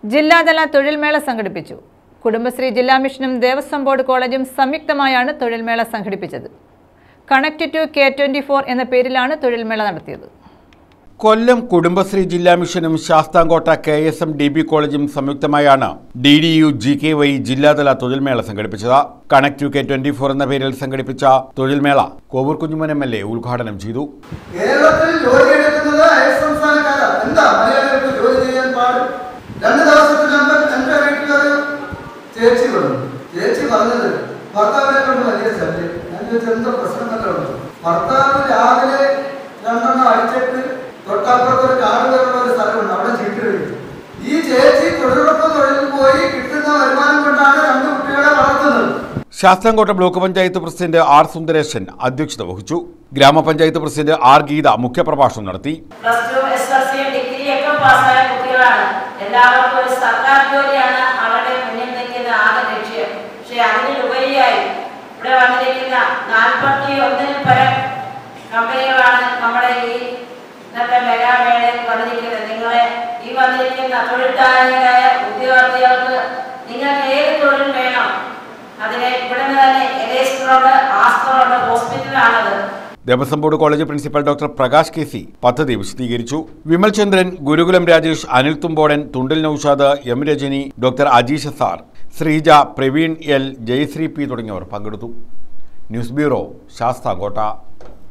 ജില്ലാതല തൊഴിൽമേള സംഘടിപ്പിച്ചു കുടുംബശ്രീ ജില്ലാ മിഷനും ദേവസ്വം ബോർഡ് കോളേജും സംയുക്തമായാണ് തൊഴിൽമേള സംഘടിപ്പിച്ചത് connect to K twenty four എന്ന പേരിലാണ് തൊഴിൽമേള നടത്തിയത് കൊല്ലം കുടുംബശ്രീ ജില്ലാ മിഷനും Sasthamcotta K S M D B കോളേജും സംയുക്തമായാണ് D D U G K Y ജില്ലാതല തൊഴിൽമേള സംഘടിപ്പിച്ചത് connect to K twenty four എന്ന പേരിൽ സംഘടിപ്പിച്ച തൊഴിൽമേള Kovoor Kunjumon M L A ഉദ്ഘാടനം ചെയ്തു കേരളത്തിൽ ജോലി എടുക്കുന്നത് അയൽ സംസ്ഥാനക്കാരാണ് എന്താ മലയാളികൾക്ക് ജോലി ചെയ്യാൻ പാട് രണ്ട് ദിവസത്തിന് മുമ്പ് എന്റെ വീട്ടിലൊരു ചേച്ചി വന്നു ചേച്ചി പറഞ്ഞത് ഭർത്താവിനെ കൊണ്ട് വലിയ ശല്യം ഞാൻ ചോദിച്ചു എന്താ പ്രശ്നമല്ലോ ഭർത്താവ് രാവിലെ രണ്ടെണ്ണം അടിച്ചിട്ട് തൊട്ടപ്പുറത്ത് ഒരു കാട് കയറുന്ന ഒരു സ്ഥലമുണ്ട് അവിടെ ചീട്ട് കഴിക്കും ഈ ചേച്ചി തൊഴിലുറപ്പ് തൊഴിലിൽ പോയി കിട്ടുന്ന വരുമാനം കൊണ്ടാണ് രണ്ട് കുട്ടികളെ വളർത്തുന്നത് Sasthamcotta block panchayat president R Sundaresan അധ്യക്ഷത വഹിച്ചു ഗ്രാമപഞ്ചായത്ത് പ്രസിഡന്റ് ആർ ഗീത മുഖ്യപ്രഭാഷണം നടത്തി plus two S L C degree ഒക്കെ പാസ്സായ കുട്ടികളാണ് എല്ലാവർക്കും ഒരു സർക്കാർ ജോലിയാണ് അവരുടെ മുന്നിൽ നിൽക്കുന്ന ആകെ ലക്ഷ്യം പക്ഷെ അതിനുപരിയായി ഇവിടെ വന്നിരിക്കുന്ന നാൽപ്പത്തി ഒന്നിന് പരം കമ്പനികളാണ് നമ്മുടെ ഈ ഇന്നത്തെ മെഗാമേളയിൽ വന്നിരിക്കുന്നത് നിങ്ങളെ ഈ വന്നിരിക്കുന്ന തൊഴിൽദായകരായ ഉദ്യോഗാർത്ഥികൾക്ക് നിങ്ങൾക്ക് ഏത് തൊഴിൽ വേണം അതിനെ ഇവിടെ നിന്ന് തന്നെ എലേസ്റ്ററുണ്ട് ആസ്തറുണ്ട് ഹോസ്പിറ്റലാണത് Devaswom board college principal doctor Prakash K C പദ്ധതി വിശദീകരിച്ചു Vimal Chandran Gurukulam Rajesh Anil Thumbodan Thundil Noushad M Rajani doctor Ajeesha sir Sreeja Praveen L Jayasree P തുടങ്ങിയവർ പങ്കെടുത്തു ന്യൂസ് ബ്യൂറോ ശാസ്താംകോട്ട